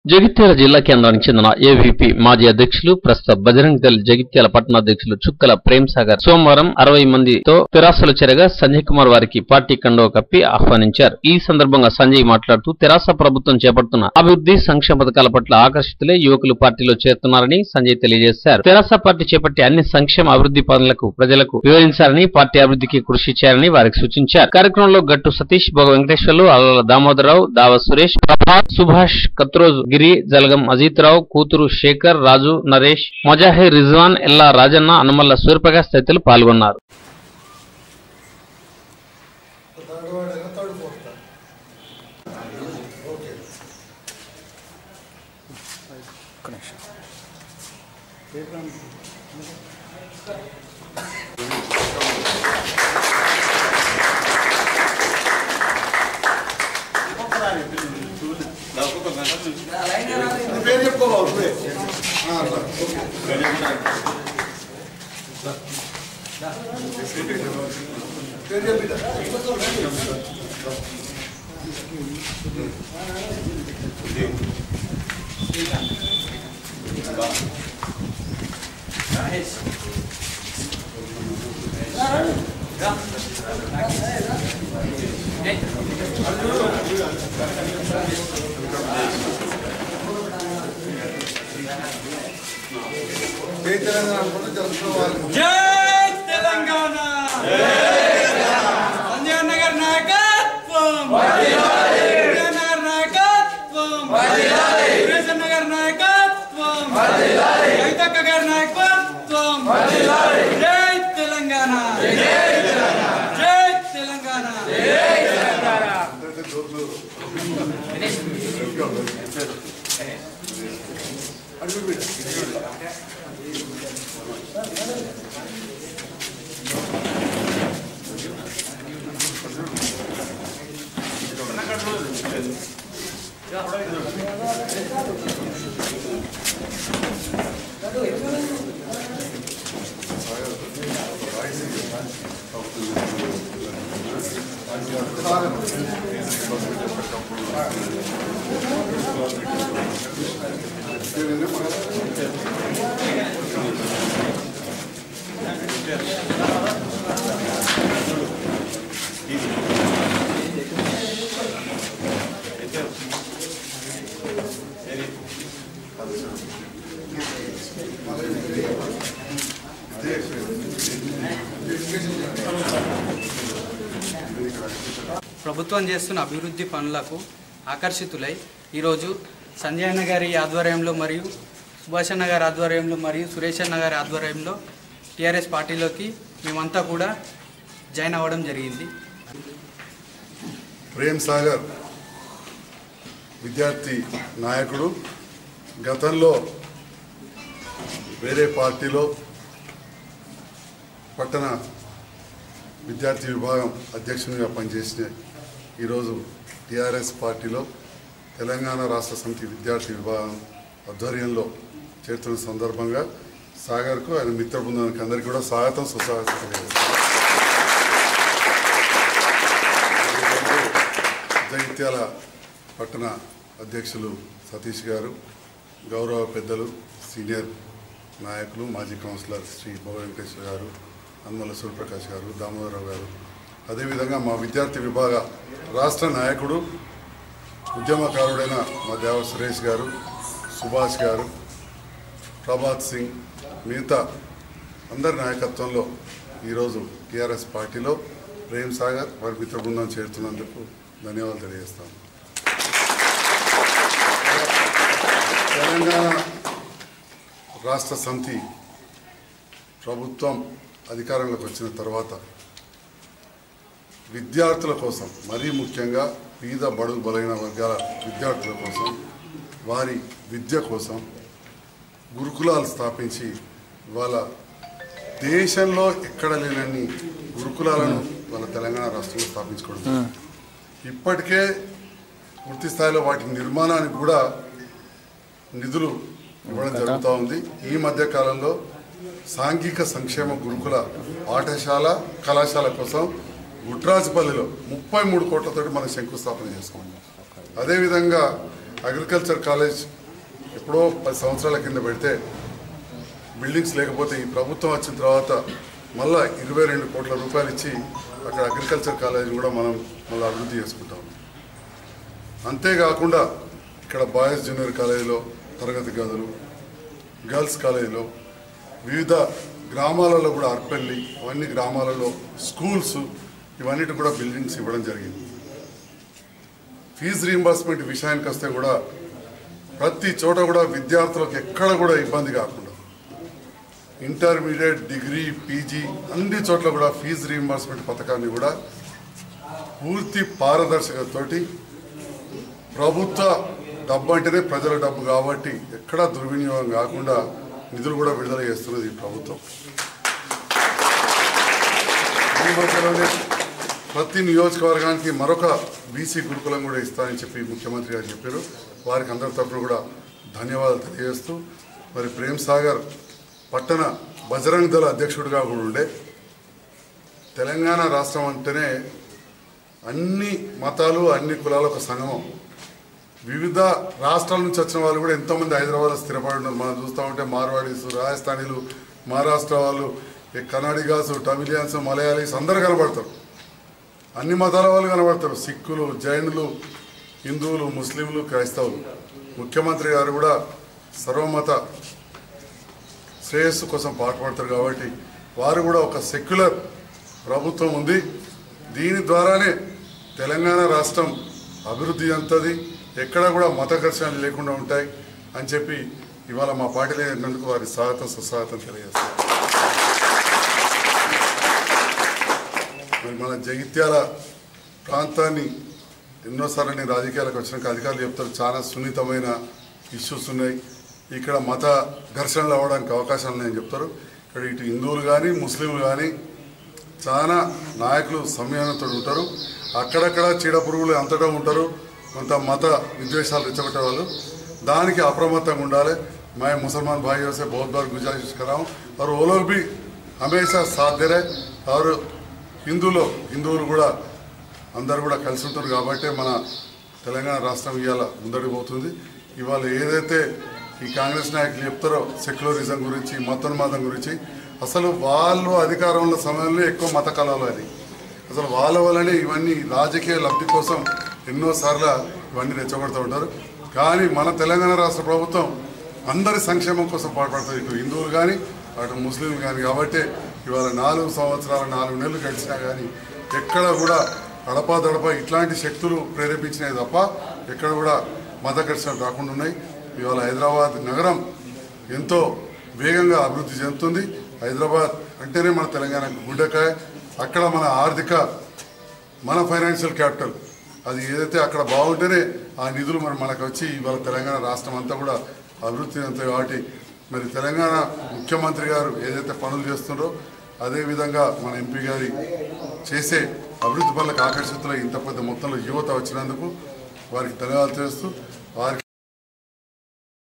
జగిత్యాల జిల్లా కేంద్రానికి చెందిన ఏవీపీ మాజీ అధ్యక్షులు ప్రస్తుత బజరంగ్ దళ్ జగిత్యాల పట్టణ అధ్యక్షులు చుక్కల ప్రేమ్ సాగర్ సోమవారం అరవై మందితో తెరాసలో చేరగా సంజయ్ కుమార్ వారికి పార్టీ కండవ కప్పి ఆహ్వానించారు ఈ సందర్భంగా సంజయ్ మాట్లాడుతూ తెరాస ప్రభుత్వం చేపడుతున్న అభివృద్ధి సంక్షేమ పథకాల పట్ల ఆకర్షితులే యువకులు పార్టీలో చేరుతున్నారని సంజయ్ తెలియజేశారు తెరాస పార్టీ చేపట్టే అన్ని సంక్షేమ అభివృద్ధి పనులకు ప్రజలకు వివరించారని పార్టీ అభివృద్ధికి కృషి చేయాలని వారికి సూచించారు కార్యక్రమంలో గట్టు సతీష్ భోగ వెంకటేశ్వర్లు అల్లల దామోదరరావు దావ సురేష్ ప్రభాత్ సుభాష్ కత్రోజ్ గిరి జలగం అజిత్ రావు కూతురు శేఖర్ రాజు నరేష్ మొజాహే రిజ్వాన్ ఎల్లా రాజన్న అనుమల్ల సూర్యప్రకాష్ తదితరులు పాల్గొన్నారు థర్డ్ వర్డ్ అయినా థర్డ్ ఫోర్త్ ఓకే నీ పేరు చెప్పుకోవాలి నువ్వే ఆ, అట్లా. ఓకే. పేరు చెప్పిట ఏ తెలంగాణ అనుకుంటే తెలుసుకోవాలి జై తెలంగాణ సంజయ్ నగర్ నాయకత్వం సంజయ్ నగర్ నాయకత్వం సురేష్ నగర్ నాయకత్వం కవితక్క గారి నాయకత్వం జై తెలంగాణ జై తెలంగాణ అడుగు బిడ్డ ప్రభుత్వం చేస్తున్న అభివృద్ధి పనులకు ఆకర్షితులై ఈరోజు సంజయ్ గారి ఆధ్వర్యంలో మరియు సుభాష్ అన్న గారి ఆధ్వర్యంలో మరియు సురేష్ అన్న గారి ఆధ్వర్యంలో టీఆర్ఎస్ పార్టీలోకి మేమంతా కూడా జాయిన్ అవ్వడం జరిగింది ప్రేమ్ సాగర్ విద్యార్థి నాయకుడు గతంలో వేరే పార్టీలో పట్టణ విద్యార్థి విభాగం అధ్యక్షునిగా పనిచేసిన ఈరోజు టీఆర్ఎస్ పార్టీలో తెలంగాణ రాష్ట్ర సమితి విద్యార్థి విభాగం ఆధ్వర్యంలో చేరుతున్న సందర్భంగా సాగర్కు ఆయన మిత్ర బృందానికి అందరికీ కూడా స్వాగతం సుస్వాగతం తెలియజేస్తున్నాను. జగిత్యాల పట్టణ అధ్యక్షులు సతీష్ గారు గౌరవ పెద్దలు సీనియర్ నాయకులు మాజీ కౌన్సిలర్ శ్రీ భవ వెంకటేశ్వర గారు అన్మల సూర్యప్రకాష్ గారు దామోదరరావు గారు అదేవిధంగా మా విద్యార్థి విభాగ రాష్ట్ర నాయకుడు ఉద్యమకారుడైన మా దేవ సురేష్ గారు సుభాష్ గారు ప్రభాత్ సింగ్ మిగతా అందరి నాయకత్వంలో ఈరోజు టీఆర్ఎస్ పార్టీలో ప్రేమ్ సాగర్ వారి మిత్ర బృందం చేరుతున్నందుకు ధన్యవాదాలు తెలియజేస్తాను తెలంగాణ రాష్ట్ర సమితి ప్రభుత్వం అధికారంలోకి వచ్చిన తర్వాత విద్యార్థుల కోసం మరీ ముఖ్యంగా పేద బడుగు బలైన వర్గాల విద్యార్థుల కోసం వారి విద్య కోసం గురుకులాలు స్థాపించి వాళ్ళ దేశంలో ఎక్కడ లేనన్ని గురుకులాలను వాళ్ళ తెలంగాణ రాష్ట్రంలో స్థాపించుకోవడం జరిగింది. ఇప్పటికే పూర్తి స్థాయిలో వాటి నిర్మాణానికి కూడా నిధులు ఇవ్వడం జరుగుతూ ఉంది ఈ మధ్య కాలంలో సాంఘిక సంక్షేమ గురుకుల పాఠశాల కళాశాల కోసం గుట్రాజపల్లిలో ముప్పై మూడు కోట్లతోటి మనం శంకుస్థాపన చేసుకున్నాం అదేవిధంగా అగ్రికల్చర్ కాలేజ్ ఎప్పుడో పది సంవత్సరాల కింద పెడితే బిల్డింగ్స్ లేకపోతే ఈ ప్రభుత్వం వచ్చిన తర్వాత మళ్ళా ఇరవై రెండు కోట్ల రూపాయలు ఇచ్చి అక్కడ అగ్రికల్చర్ కాలేజ్ కూడా మనం మళ్ళీ అభివృద్ధి చేసుకుంటాం అంతేకాకుండా ఇక్కడ బాయ్స్ జూనియర్ కాలేజీలో తరగతి గదులు గర్ల్స్ కాలేజీలో వివిధ గ్రామాలలో కూడా అర్పల్లి అవన్నీ గ్రామాలలో స్కూల్స్ ఇవన్నిటి కూడా బిల్డింగ్స్ ఇవ్వడం జరిగింది ఫీజు రీంబర్స్మెంట్ విషయానికి వస్తే కూడా ప్రతి చోట కూడా విద్యార్థులకు ఎక్కడ కూడా ఇబ్బంది కాకుండా ఇంటర్మీడియట్ డిగ్రీ పీజీ అన్ని చోట్ల కూడా ఫీజు రీంబర్స్మెంట్ పథకాన్ని కూడా పూర్తి పారదర్శకతతోటి ప్రభుత్వ డబ్బు అంటేనే ప్రజల డబ్బు కాబట్టి ఎక్కడా దుర్వినియోగం కాకుండా నిధులు కూడా విడుదల చేస్తున్నది ఈ ప్రభుత్వం ఈ మధ్యలోనే ప్రతి నియోజకవర్గానికి మరొక బీసీ గురుకులం కూడా ఇస్తానని చెప్పి ముఖ్యమంత్రి గారు చెప్పారు వారికి అందరి తరఫున కూడా ధన్యవాదాలు తెలియజేస్తూ మరి ప్రేమ్ సాగర్ పట్టణ బజరంగ్ దళ అధ్యక్షుడిగా కూడా ఉండే తెలంగాణ రాష్ట్రం అంటేనే అన్ని మతాలు అన్ని కులాల ఒక సంగమం వివిధ రాష్ట్రాల నుంచి వచ్చిన వాళ్ళు కూడా ఎంతోమంది హైదరాబాద్లో స్థిరపడి ఉన్నారు మనం చూస్తూ ఉంటే మార్వాడీస్ రాజస్థానీలు మహారాష్ట్ర వాళ్ళు ఈ కర్ణాటకాస్ తమిళియన్స్ మలయాళీస్ అందరు కనబడతారు అన్ని మతాల వాళ్ళు కనబడతారు సిక్కులు జైనులు హిందువులు ముస్లింలు క్రైస్తవులు ముఖ్యమంత్రి గారు కూడా సర్వమత శ్రేయస్సు కోసం పాటుపడతారు కాబట్టి వారు కూడా ఒక సెక్యులర్ ప్రభుత్వం ఉంది దీని ద్వారానే తెలంగాణ రాష్ట్రం అభివృద్ధి చెందుతుంది ఎక్కడ కూడా మత ఘర్షణలు లేకుండా ఉంటాయి అని చెప్పి ఇవాళ మా పార్టీలో చేరినందుకు వారి స్వాగతం సుస్వాగతం తెలియజేస్తారు మరి మన జగిత్యాల ప్రాంతాన్ని ఎన్నోసార్లు నేను రాజకీయాలకు వచ్చినాక అధికారులు చెప్తారు చాలా సున్నితమైన ఇష్యూస్ ఉన్నాయి ఇక్కడ మత ఘర్షణలు అవ్వడానికి అవకాశాలు ఉన్నాయని చెప్తారు ఇక్కడ ఇటు హిందువులు కానీ ముస్లింలు కానీ చాలా నాయకులు సంయమనంతో ఉంటారు అక్కడక్కడ చీడ పురుగులు అంతటా ఉంటారు కొంత మత విద్వేషాలు రెచ్చగొట్టే వాళ్ళు దానికి అప్రమత్తంగా ఉండాలి मैं मुसलमान भाइयों से बहुत बार गुजारिश कर रहा हूँ और वो लोग भी हमेशा साथ दे रहे और హిందువులు హిందువులు కూడా అందరు కూడా కలిసి ఉంటారు కాబట్టి మన తెలంగాణ రాష్ట్రం ఇవాళ ముందడికి పోతుంది ఇవాళ ఏదైతే ఈ కాంగ్రెస్ నాయకులు చెప్తారో సెక్యులరిజం గురించి మతోన్మాదం గురించి అసలు వాళ్ళు అధికారంలో సమయంలో ఎక్కువ మత కళలు అది అసలు వాళ్ళ వల్లనే ఇవన్నీ రాజకీయ లబ్ధి కోసం ఎన్నోసార్లు ఇవన్నీ రెచ్చగొడుతూ ఉంటారు కానీ మన తెలంగాణ రాష్ట్ర ప్రభుత్వం అందరి సంక్షేమం కోసం పాటుపడుతుంది ఇటు హిందువులు కానీ అటు ముస్లింలు కానీ కాబట్టి ఇవాళ నాలుగు సంవత్సరాలు నాలుగు నెలలు గడిచినా కానీ ఎక్కడ కూడా అడపా దడప ఇట్లాంటి శక్తులు ప్రేరేపించినాయి తప్ప ఎక్కడ కూడా మత ఘర్షణలు రాకుండా ఉన్నాయి ఇవాళ హైదరాబాద్ నగరం ఎంతో వేగంగా అభివృద్ధి చెందుతుంది హైదరాబాద్ అంటేనే మన తెలంగాణ గుండెకాయ అక్కడ మన ఆర్థిక మన ఫైనాన్షియల్ క్యాపిటల్ అది ఏదైతే అక్కడ బాగుంటేనే ఆ నిధులు మరి మనకు వచ్చి ఇవాళ తెలంగాణ రాష్ట్రం అంతా కూడా అభివృద్ధి చెందుతాయి కాబట్టి మరి తెలంగాణ ముఖ్యమంత్రి గారు ఏదైతే పనులు చేస్తున్నారో అదేవిధంగా మన ఎంపీ గారి చేసే అభివృద్ధి పనులకు ఆకర్షితులై ఇంత పెద్ద మొత్తంలో యువత వచ్చినందుకు వారికి ధన్యవాదాలు చేస్తూ వారికి